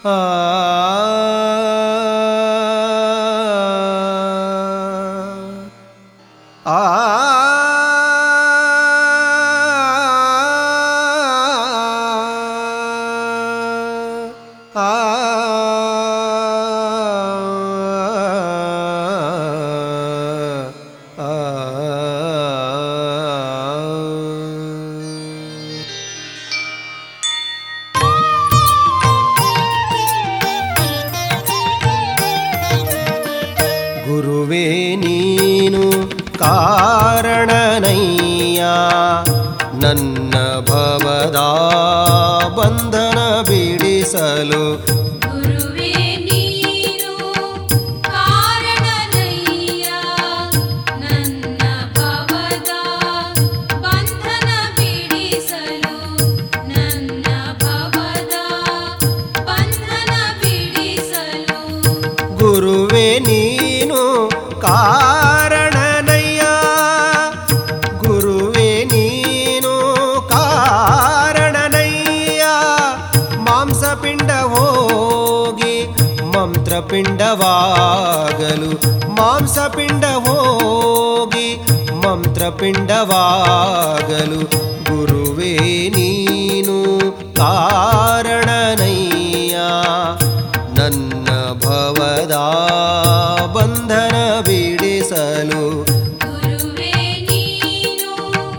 ಆ ಆ ಆ ಗುರುವೇ ನೀನು ಕಾರಣನಯ್ಯ ನನ್ನ ಭವದ ಬಂಧನ ಬಿಡಿಸಲು ಗುರುವೇ ನೀನು ಕಾರಣನಯ್ಯ ನನ್ನ ಭವದ ಬಂಧನ ಬಿಡಿಸಲು ನನ್ನ ಭವದ ಬಂಧನ ಬಿಡಿಸಲು ಗುರುವೇ ನೀನು ಕಾರಣನಯ್ಯ ಗುರುವೇ ನೀನು ಕಾರಣನಯ್ಯ ಮಾಂಸಪಿಂಡ ಹೋಗಿ ಮಂತ್ರಪಿಂಡವಾಗಲು ಮಾಂಸಪಿಂಡ ಹೋಗಿ ಮಂತ್ರಪಿಂಡವಾಗಲು ಗುರುವೇ ನೀನು ಕಾರಣನಯ್ಯ ನನ್ನ ಭವದ ಬಂಧನ ಬಿಡಿಸಲು ಗುರುವೇ ನೀನು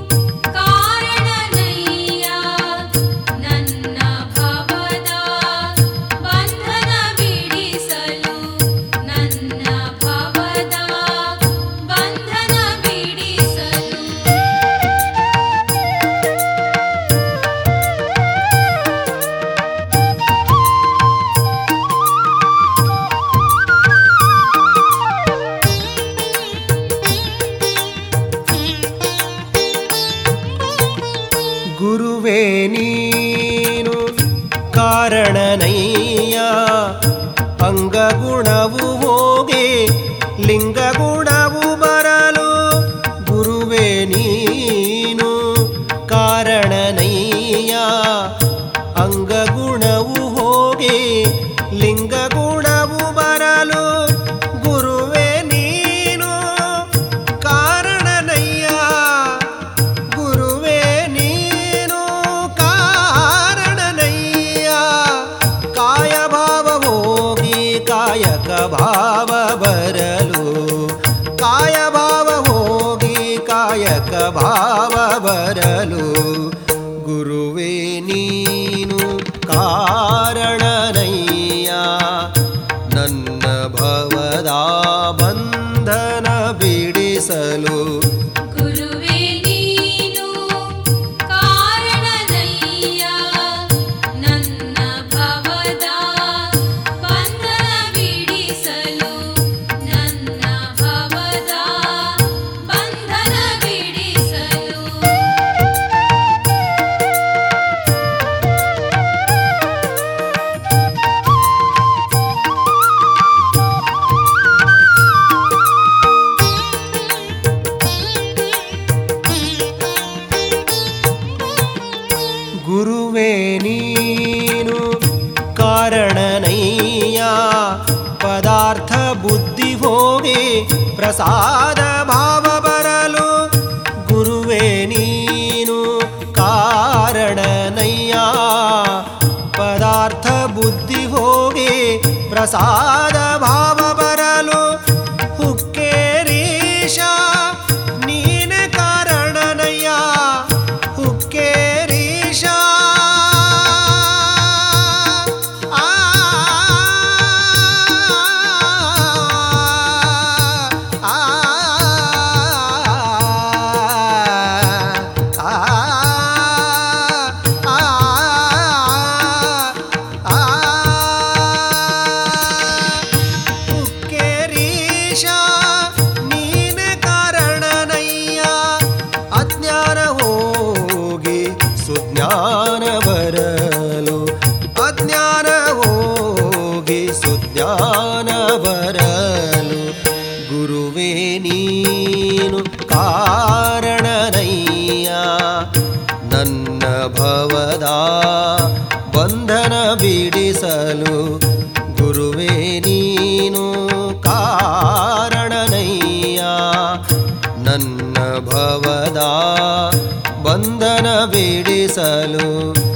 ಕಾರಣನಯ್ಯ ನನ್ನ ಭವದ ಬಂಧನ ಬಿಡಿಸಲು ನನ್ನ ಭವದ ಬಂಧನ ಬಿಡಿಸಲು ಗುರುವೇ ನೀನು ಕಾರಣನಯ್ಯ ಅಂಗಗುಣವು ಹೋಗಿ ಲಿಂಗಗುಣವು ಬರಲು ಗುರುವೇ ನೀನು ಕಾರಣನಯ್ಯ ಅಂಗಗುಣವು ಹೋಗಿ ಲಿಂಗಗುಣವು ಬರಲು ಗುರುವೇ ನೀನು ಕಾರಣನಯ್ಯ ಗುರುವೇ ನೀನು ಕಾರಣನಯ್ಯ ಕಾಯಭಾವ ಹೋಗಿ ಕಾಯಕ ಭಾವ ಬರಲು ಕಾಯಭಾವ ಹೋಗಿ ಕಾಯಕ ಭಾವ ಬರಲು ಗುರುವೇ ನೀನು ಕಾರಣನಯ್ಯ ನನ್ನ ಭವದ ಬಂಧನ ಬಿಡಿಸಲು ಗುರುವೇ ನೀನು ಕಾರಣನಯ್ಯ ನನ್ನ ಭವದ ಬಂಧನ ಬಿಡಿಸಲು ನನ್ನ ಭವದ ಬಂಧನ ಬಿಡಿಸಲು ಗುರುವೇ ನೀನು ಕಾರಣನಯ್ಯ ಪದಾರ್ಥ ಬುದ್ಧಿ ಹೋಗಿ ಪ್ರಸಾದ ಭಾವ ಬರಲು ಗುರುವೇ ನೀನು ಕಾರಣನಯ್ಯ ಪದಾರ್ಥ ಬುದ್ಧಿ ಹೋಗಿ ಪ್ರಸಾದ ಭಾವ ಬರಲು ಹುಕ್ಕೇರೀಶ ನೀನೆ ಕಾರಣನಯ್ಯ ಹುಕ್ಕೇರೀಶ ಆ ಆ ಆ ಬಂಧನ ಬಿಡಿಸಲು ಗುರುವೇ ನೀನು ಕಾರಣನಯ್ಯ ನನ್ನ ಭವದ ಬಂಧನ ಬಿಡಿಸಲು